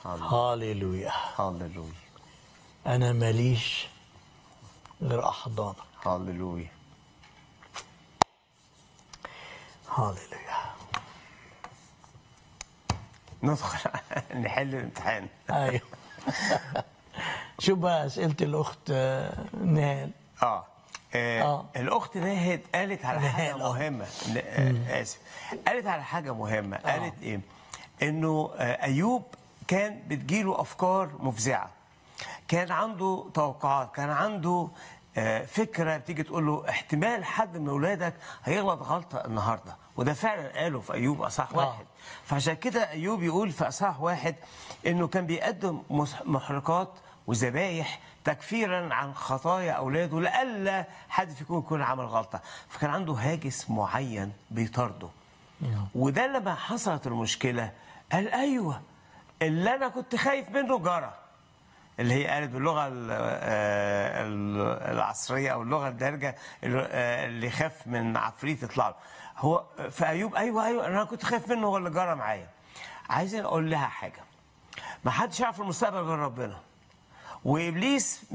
هاليلويا هللويا انا ماليش غير احضانك هللويا هاليلويا ندخل نحل الامتحان ايوه شوف بقى اسئله الاخت آه، نهال اه, آه. آه. الاخت ناهد قالت على حاجه نهال، آه. مهمه ن- آه اسف قالت على حاجه مهمه قالت ايه انه آه ايوب كان بتجيله افكار مفزعه كان عنده توقعات كان عنده آه، فكره بتيجي تقول له احتمال حد من اولادك هيغلط غلطه النهارده وده فعلا قاله في ايوب اصح آه. واحد فعشان كده ايوب يقول في اصحاح واحد انه كان بيقدم مس- محرقات وذبايح تكفيرا عن خطايا اولاده لئلا حد فيكم يكون عمل غلطه فكان عنده هاجس معين بيطارده وده لما حصلت المشكله قال ايوه اللي انا كنت خايف منه جرى اللي هي قالت باللغه ال- آه، ال- العصريه او اللغه الدارجه اللي آه، اللي خاف من عفريت يطلع له هو في ايوب ايوه ايوه انا كنت خايف منه هو اللي جرى معايا عايزين اقول لها حاجه ما حدش يعرف المستقبل غير ربنا وابليس